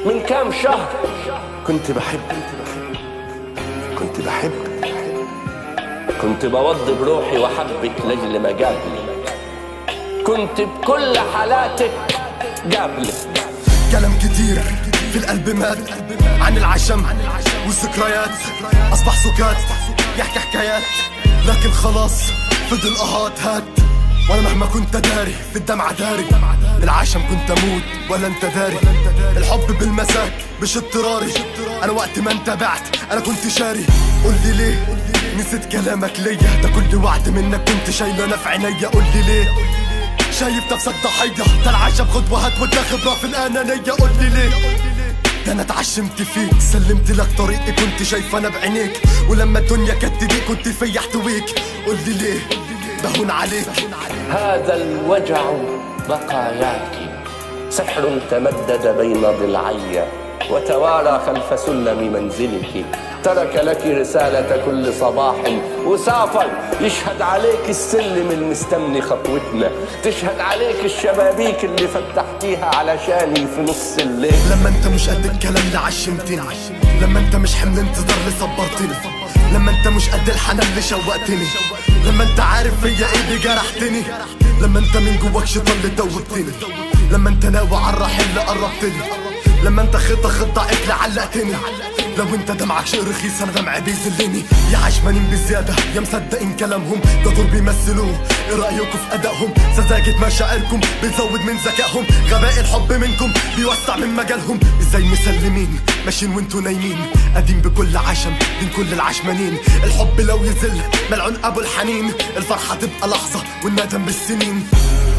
من كام شهر كنت بحب كنت بحب كنت بوضي بروحي وحبك لاجل ما جابلي كنت بكل حالاتك جابلي كلام كتير في القلب مات عن العشم والذكريات اصبح سكات يحكي حكايات لكن خلاص فضل اهات هات وانا مهما كنت داري في الدمعة داري العشم كنت اموت ولا انت داري الحب بالمساك مش اضطراري انا وقت ما انت بعت انا كنت شاري قول لي ليه نسيت كلامك ليا ده كل وعد منك كنت شايله انا في عينيا قول لي ليه شايف نفسك ضحية ده العشم خطوة هات وانت خبرة في الأنانية قول لي ليه ده انا اتعشمت فيك سلمت لك طريقي كنت شايف انا بعينيك ولما الدنيا كانت دي كنت في احتويك قول لي ليه بهون عليك هذا الوجع بقاياك سحر تمدد بين ضلعي وتوارى خلف سلم منزلك ترك لك رسالة كل صباح وسافر يشهد عليك السلم المستمني خطوتنا تشهد عليك الشبابيك اللي فتحتيها علشاني في نص الليل لما انت مش قد الكلام اللي عشمتني لما انت مش حمل انتظار اللي صبرتني لما انت مش قد الحنان اللي شوقتني لما انت عارف فيا ايه اللي جرحتني لما انت من جواك شيطان اللي دوبتني لما انت ناوي على الرحيل اللي قربتني لما انت خطة خطة اكل علقتني لو انت دمعك شيء رخيص انا دمعي بيذلني يا عشمانين بزيادة يا مصدقين كلامهم ده دور بيمثلوه ايه رأيكم في ادائهم سذاجة مشاعركم بتزود من ذكائهم غباء الحب منكم بيوسع من مجالهم ازاي مسلمين ماشيين وانتوا نايمين قديم بكل عشم بين كل العشمانين الحب لو يزل ملعون ابو الحنين الفرحة تبقى لحظة والندم بالسنين